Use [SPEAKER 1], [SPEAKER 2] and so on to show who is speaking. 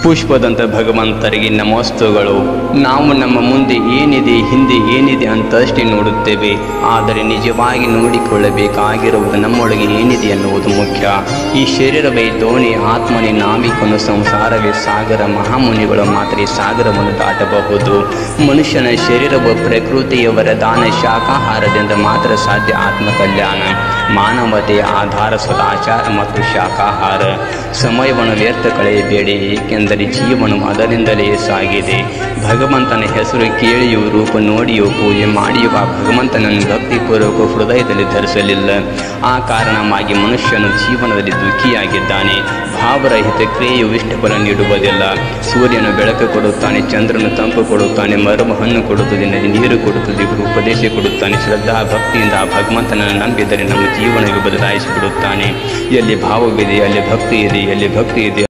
[SPEAKER 1] ಪುಷ್ಪದಂತ ಭಗವಂತರಿಗೆ ನಮಸ್ತುಗಳು ನಾವು ನಮ್ಮ ಮುಂದೆ ಏನಿದೆ ಹಿಂದೆ ಏನಿದೆ ಅಂತಷ್ಟೇ ನೋಡುತ್ತೇವೆ ಆದರೆ ನಿಜವಾಗಿ ನೋಡಿಕೊಳ್ಳಬೇಕಾಗಿರುವುದು ನಮ್ಮೊಳಗೆ ಏನಿದೆ ಎನ್ನುವುದು ಮುಖ್ಯ ಈ ಶರೀರವೇ ದೋಣಿ ಆತ್ಮನೇ ನಾವಿಕನು ಸಂಸಾರವೇ ಸಾಗರ ಮಹಾಮುನಿಗಳು ಮಾತ್ರ ಈ ಸಾಗರವನ್ನು ದಾಟಬಹುದು ಮನುಷ್ಯನ ಶರೀರವು ಪ್ರಕೃತಿಯ ವರದಾನ ಶಾಕಾಹಾರದಿಂದ ಮಾತ್ರ ಸಾಧ್ಯ ಆತ್ಮ ಕಲ್ಯಾಣ ಮಾನವತೆಯ ಆಧಾರ ಸದಾಚಾರ ಮತ್ತು ಶಾಕಾಹಾರ ಸಮಯವನ್ನು ವ್ಯರ್ಥ ಕಳೆಯಬೇಡಿ ಏಕೆಂದರೆ ಜೀವನವು ಅದರಿಂದಲೇ ಸಾಗಿದೆ ಭಗವಂತನ ಹೆಸರು ಕೇಳಿಯೂ ರೂಪ ನೋಡಿಯೂ ಪೂಜೆ ಮಾಡಿಯೂ ಆ ಭಗವಂತನನ್ನು ಭಕ್ತಿಪೂರ್ವಕ ಹೃದಯದಲ್ಲಿ ಧರಿಸಲಿಲ್ಲ ಆ ಕಾರಣವಾಗಿ ಮನುಷ್ಯನು ಜೀವನದಲ್ಲಿ ದುಃಖಿಯಾಗಿದ್ದಾನೆ ಭಾವರಹಿತ ಕ್ರಿಯೆಯು ಇಷ್ಟಫಲ ನೀಡುವುದಿಲ್ಲ ಸೂರ್ಯನು ಬೆಳಕು ಕೊಡುತ್ತಾನೆ ಚಂದ್ರನು ತಂಪು ಕೊಡುತ್ತಾನೆ ಮರವು ಹಣ್ಣು ಕೊಡುತ್ತದೆ ನದಿ ನೀರು ಕೊಡುತ್ತದೆ ಗುರು ಉಪದೇಶ ಕೊಡುತ್ತಾನೆ ಶ್ರದ್ಧಾ ಭಕ್ತಿಯಿಂದ ಆ ಭಗವಂತನನ್ನು ನಂಬಿದರೆ ನಮ್ಮ ಜೀವನಕ್ಕೆ ಬದಲಾಯಿಸಿಬಿಡುತ್ತಾನೆ ಎಲ್ಲಿ ಭಾವವಿದೆ ಅಲ್ಲಿ ಭಕ್ತಿ ಇದೆ ಎಲ್ಲಿ ಭಕ್ತಿ ಇದೆ